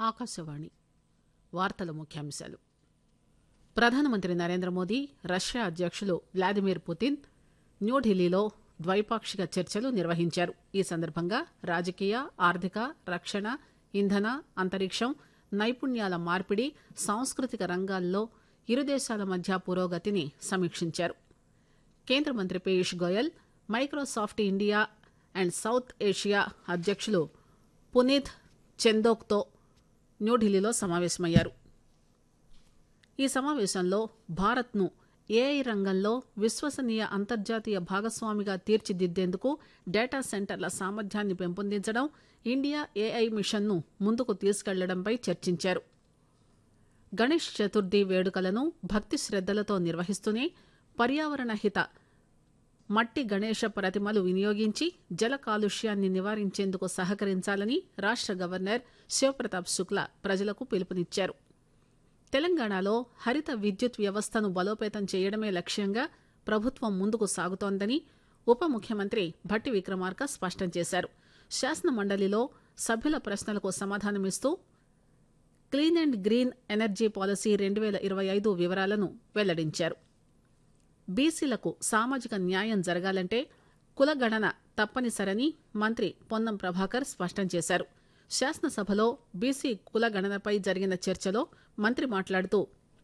ఆకాశవాణి వార్తల ముఖ్యాంశాలు ప్రధానమంత్రి నరేంద్ర మోదీ రష్యా అధ్యక్షులు వ్లాదిమిర్ పుతిన్ న్యూఢిల్లీలో ద్వైపాక్షిక చర్చలు నిర్వహించారు ఈ సందర్భంగా రాజకీయ ఆర్థిక రక్షణ ఇంధన అంతరిక్షం నైపుణ్యాల మార్పిడి సాంస్కృతిక రంగాల్లో ఇరు దేశాల మధ్య పురోగతిని సమీక్షించారు కేంద్ర మంత్రి Piyush Goyal Microsoft India and south Asia అధ్యక్షులు పునీత్ చందోక్తో న్యూఢిల్లీలో సమావేశమయ్యారు ఈ సమావేశంలో భారత్ను ఏఐ రంగంలో విశ్వసనీయ అంతర్జాతీయ భాగస్వామిగా తీర్చిదిద్దేందుకు డేటా సెంటర్ల సామర్థ్యాన్ని పెంపొందించడం ఇండియా ఏఐ మిషన్ను ముందుకు తీసుకెళ్లడంపై చర్చించారు గణేష్ చతుర్థి వేడుకలను భక్తి శ్రద్దలతో నిర్వహిస్తూనే పర్యావరణ హిత మట్టి గణేష ప్రతిమలు వినియోగించి జల కాలుష్యాన్ని నివారించేందుకు సహకరించాలని రాష్ట గవర్నర్ శివప్రతాప్ శుక్లా ప్రజలకు పిలుపునిచ్చారు తెలంగాణలో హరిత విద్యుత్ వ్యవస్థను బలోపేతం చేయడమే లక్ష్యంగా ప్రభుత్వం ముందుకు సాగుతోందని ఉప ముఖ్యమంత్రి భట్టి విక్రమార్క స్పష్టం చేశారు శాసన మండలిలో సభ్యుల ప్రశ్నలకు సమాధానమిస్తూ clean and green energy policy రెండు వేల ఇరవై ఐదు వివరాలను వెల్లడించారు బీసీలకు సామాజిక న్యాయం జరగాలంటే కులగణన తప్పనిసరని మంత్రి పొన్నం ప్రభాకర్ స్పష్టం చేశారు శాసనసభలో బీసీ కులగణనపై జరిగిన చర్చలో మంత్రి మాట్లాడుతూ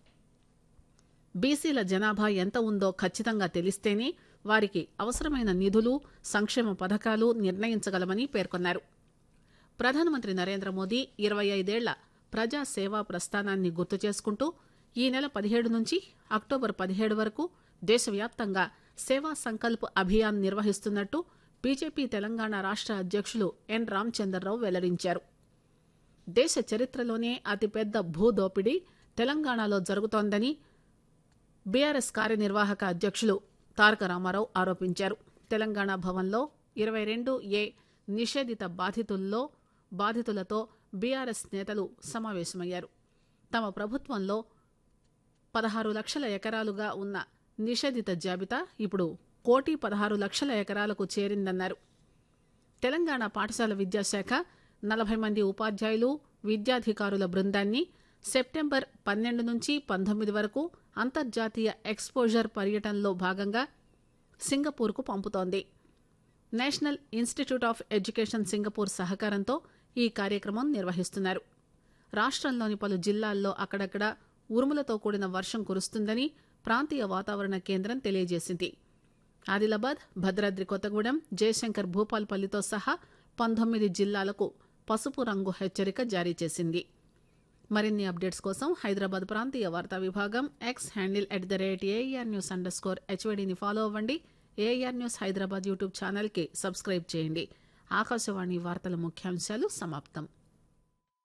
బీసీల జనాభా ఎంత ఉందో ఖచ్చితంగా తెలిస్తేనే వారికి అవసరమైన నిధులు సంక్షేమ పథకాలు నిర్ణయించగలమని పేర్కొన్నారు ప్రధానమంత్రి నరేంద్ర మోదీ ఇరవై ఐదేళ్ల ప్రజా సేవా ప్రస్థానాన్ని గుర్తు చేసుకుంటూ ఈ నెల పదిహేడు నుంచి అక్టోబర్ పదిహేడు వరకు దేశవ్యాప్తంగా సేవా సంకల్ప్ అభియాన్ నిర్వహిస్తున్నట్టు బీజేపీ తెలంగాణ రాష్ట అధ్యక్షులు ఎన్ రామచందర్రావు వెల్లడించారు దేశ చరిత్రలోనే అతిపెద్ద భూదోపిడీ తెలంగాణలో జరుగుతోందని బీఆర్ఎస్ కార్యనిర్వాహక అధ్యక్షులు తారక రామారావు ఆరోపించారు తెలంగాణ భవన్లో ఇరవై రెండు ఏ నిషేధిత బాధితుల్లో బాధితులతో బీఆర్ఎస్ నేతలు సమావేశమయ్యారు తమ ప్రభుత్వంలో పదహారు లక్షల ఎకరాలుగా ఉన్న నిషేధిత జాబితా ఇప్పుడు కోటి పదహారు లక్షల ఎకరాలకు చేరిందన్నారు తెలంగాణ పాఠశాల విద్యాశాఖ నలభై మంది ఉపాధ్యాయులు విద్యాధికారుల బృందాన్ని సెప్టెంబర్ పన్నెండు నుంచి పంతొమ్మిది వరకు అంతర్జాతీయ ఎక్స్పోజర్ పర్యటనలో భాగంగా సింగపూర్కు పంపుతోంది national institute of education Singapore సహకారంతో ఈ కార్యక్రమం నిర్వహిస్తున్నారు రాష్టంలోని పలు జిల్లాల్లో అక్కడక్కడ ఉరుములతో కూడిన వర్షం కురుస్తుందని ప్రాంతీయ వాతావరణ కేంద్రం తెలియజేసింది ఆదిలాబాద్ భద్రాద్రి కొత్తగూడెం జయశంకర్ భూపాల్పల్లితో సహా పంతొమ్మిది జిల్లాలకు పసుపు రంగు హెచ్చరిక జారీ చేసింది మరిన్ని అప్డేట్స్ కోసం హైదరాబాద్ ప్రాంతీయ వార్తా విభాగం X handle at the rate AR news underscore హెచ్వైడీని ఫాలో అవ్వండి ఏఆర్ న్యూస్ హైదరాబాద్ యూట్యూబ్ ఛానల్కి సబ్స్క్రైబ్ చేయండి ఆకాశవాణి వార్తల ముఖ్యాంశాలు సమాప్తం